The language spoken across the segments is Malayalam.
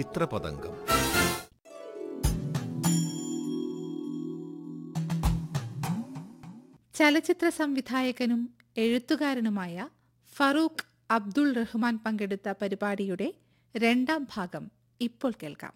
ചിത്രപതംഗം ചലച്ചിത്ര സംവിധായകനും എഴുത്തുകാരനുമായ ഫറൂഖ് അബ്ദുൾ റഹ്മാൻ പങ്കെടുത്ത പരിപാടിയുടെ രണ്ടാം ഭാഗം ഇപ്പോൾ കേൾക്കാം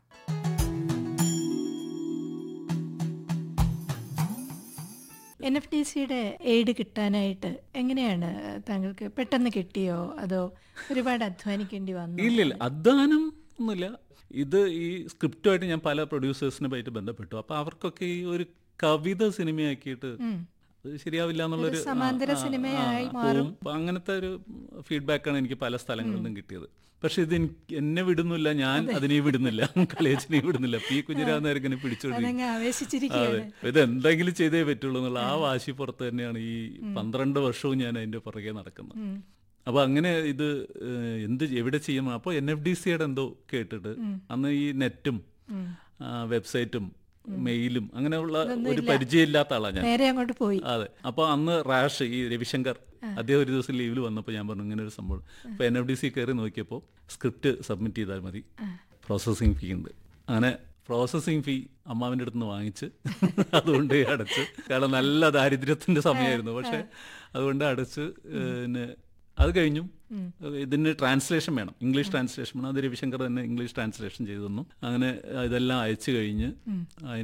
എൻ എഫ് ഡി സിയുടെ എയ്ഡ് കിട്ടാനായിട്ട് എങ്ങനെയാണ് താങ്കൾക്ക് പെട്ടെന്ന് കിട്ടിയോ അതോ ഒരുപാട് അധ്വാനിക്കേണ്ടി വന്നു ഇല്ലില്ല അധ്വാനം ഒന്നുമില്ല ഇത് ഈ സ്ക്രിപ്റ്റുമായിട്ട് ഞാൻ പല പ്രൊഡ്യൂസേഴ്സിനുമായിട്ട് ബന്ധപ്പെട്ടു അപ്പൊ അവർക്കൊക്കെ ഈ ഒരു കവിത സിനിമയാക്കിയിട്ട് അത് ശരിയാവില്ല എന്നുള്ളൊരു ഒരു സമാന്തര ആ, ആ, സിനിമയായി ആ, മാറും. പോവും. അപ്പൊ അങ്ങനത്തെ ഒരു ഫീഡ്ബാക്കാണ് എനിക്ക് പല സ്ഥലങ്ങളിൽ നിന്നും കിട്ടിയത് പക്ഷെ ഇത് എനിക്ക് എന്നെ വിടുന്നില്ല ഞാൻ അതിനെ വിടുന്നില്ല കളിയച്ചിനെ വിടുന്നില്ല പി കുഞ്ഞിരാന്നേരം പിടിച്ചോണ്ടിരിക്കും അതങ്ങ് അതെ ആവേശിച്ചിരിക്കുകയാണ് ഇത് എന്തെങ്കിലും ചെയ്തേ പറ്റുള്ളൂ എന്നുള്ള ആ വാശി പുറത്ത് തന്നെയാണ് ഈ പന്ത്രണ്ട് വർഷവും ഞാൻ അതിന്റെ പുറകെ നടക്കുന്നത് അപ്പൊ അങ്ങനെ ഇത് ഏഹ്, എന്ത് എവിടെ ചെയ്യണം അപ്പോൾ എൻ എഫ് ഡി സിയുടെ എന്തോ കേട്ടിട്ട് അന്ന് ഈ നെറ്റും ആ, വെബ്സൈറ്റും മെയിലും അങ്ങനെയുള്ള ഒരു പരിചയമില്ലാത്ത ആളാ ഞാൻ നേരെ അങ്ങോട്ട് പോയി അതെ അപ്പൊ അന്ന് റാഷ് ഈ രവിശങ്കർ അദ്ദേഹം ഒരു ദിവസം ലീവിൽ വന്നപ്പോൾ ഞാൻ പറഞ്ഞു ഇങ്ങനെ ഒരു സംഭവം അപ്പൊ എൻ എഫ് ഡി സി കയറി നോക്കിയപ്പോൾ സ്ക്രിപ്റ്റ് സബ്മിറ്റ് ചെയ്താൽ മതി പ്രോസസ്സിംഗ് ഫീ ഉണ്ട് അങ്ങനെ പ്രോസസ്സിംഗ് ഫീ അമ്മാവിൻ്റെ അടുത്ത് നിന്ന് വാങ്ങിച്ച് അതുകൊണ്ട് അടച്ച് കാരണം നല്ല ദാരിദ്ര്യത്തിന്റെ സമയമായിരുന്നു പക്ഷെ അതുകൊണ്ട് അടച്ച് ഏഹ്, പിന്നെ അത് കഴിഞ്ഞു ഇതിന് ട്രാൻസ്ലേഷൻ വേണം ഇംഗ്ലീഷ് ട്രാൻസ്ലേഷൻ വേണം അത് രവിശങ്കർ തന്നെ ഇംഗ്ലീഷ് ട്രാൻസ്ലേഷൻ ചെയ്തു തന്നു അങ്ങനെ ഇതെല്ലാം അയച്ചു കഴിഞ്ഞ്